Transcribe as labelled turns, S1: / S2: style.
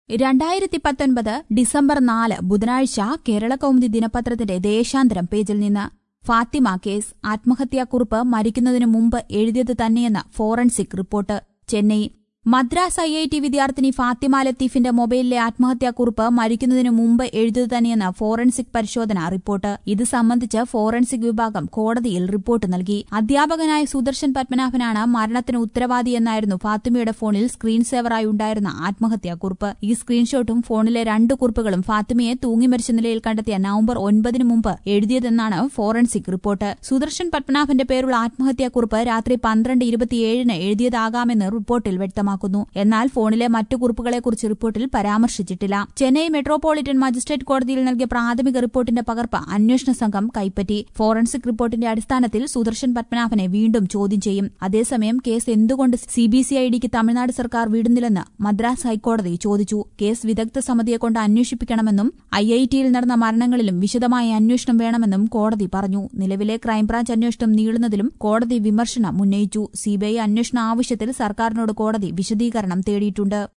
S1: രണ്ടായിരത്തി പത്തൊൻപത് ഡിസംബർ നാല് ബുധനാഴ്ച കേരള കൗമുദി ദിനപത്രത്തിന്റെ ദേശാന്തരം പേജിൽ നിന്ന് ഫാത്തിമ കേസ് ആത്മഹത്യാക്കുറിപ്പ് മരിക്കുന്നതിനു മുമ്പ് എഴുതിയത് തന്നെയെന്ന് forensic report Chennai Madras I I T വിദ്യാർത്ഥിനി ഫാത്തിമ ലത്തീഫിന്റെ മൊബൈലിലെ ആത്മഹത്യാക്കുറിപ്പ് മരിക്കുന്നതിനു മുമ്പ് എഴുതിയത് തന്നെയെന്ന് ഫോറൻസിക് പരിശോധന റിപ്പോർട്ട് ഇത് സംബന്ധിച്ച് ഫോറൻസിക് വിഭാഗം കോടതിയിൽ റിപ്പോർട്ട് നൽകി അധ്യാപകനായ സുദർശൻ പത്മനാഭനാണ് മരണത്തിന് ഉത്തരവാദിയെന്നായിരുന്നു ഫാത്തിമയുടെ ഫോണിൽ സ്ക്രീൻ സേവറായി ഉണ്ടായിരുന്ന ആത്മഹത്യാക്കുറിപ്പ് ഈ സ്ക്രീൻഷോട്ടും ഫോണിലെ രണ്ട് കുറിപ്പുകളും ഫാത്തിമയെ തൂങ്ങിമരിച്ച നിലയിൽ കണ്ടെത്തിയ നവംബർ ഒൻപതിനു മുമ്പ് എഴുതിയതെന്നാണ് ഫോറൻസിക് റിപ്പോർട്ട് സുദർശൻ പത്മനാഭന്റെ പേരുള്ള ആത്മഹത്യാക്കുറിപ്പ് രാത്രി പന്ത്രണ്ട് ഇരുപത്തിയേഴിന് എഴുതിയതാകാമെന്ന് റിപ്പോർട്ടിൽ വ്യക്തമാക്കുന്നു എന്നാൽ ഫോണിലെ മറ്റു കുറിപ്പുകളെക്കുറിച്ച് റിപ്പോർട്ടിൽ പരാമർശിച്ചിട്ടില്ല ചെന്നൈ മെട്രോപൊളിറ്റൻ മജിസ്ട്രേറ്റ് കോടതിയിൽ നൽകിയ പ്രാഥമിക റിപ്പോർട്ടിന്റെ പകർപ്പ് അന്വേഷണ സംഘം കൈപ്പറ്റി ഫോറൻസിക് റിപ്പോർട്ടിന്റെ അടിസ്ഥാനത്തിൽ സുദർശൻ പത്മനാഭനെ വീണ്ടും ചോദ്യം ചെയ്യും അതേസമയം കേസ് എന്തുകൊണ്ട് സിബിസിഐഡിക്ക് തമിഴ്നാട് സർക്കാർ വിടുന്നില്ലെന്ന് മദ്രാസ് ഹൈക്കോടതി ചോദിച്ചു കേസ് വിദഗ്ധ സമിതിയെ കൊണ്ട് അന്വേഷിപ്പിക്കണമെന്നും ഐ ഐ ടിയിൽ നടന്ന മരണങ്ങളിലും വിശദമായ അന്വേഷണം വേണമെന്നും കോടതി പറഞ്ഞു നിലവിലെ ക്രൈംബ്രാഞ്ച് അന്വേഷണം നീളുന്നതിലും കോടതി വിമർശനം ഉന്നയിച്ചു സിബിഐ അന്വേഷണ ആവശ്യത്തിൽ സർക്കാരിനോട് കോടതി വിശദീകരണം തേടിയിട്ടുണ്ട്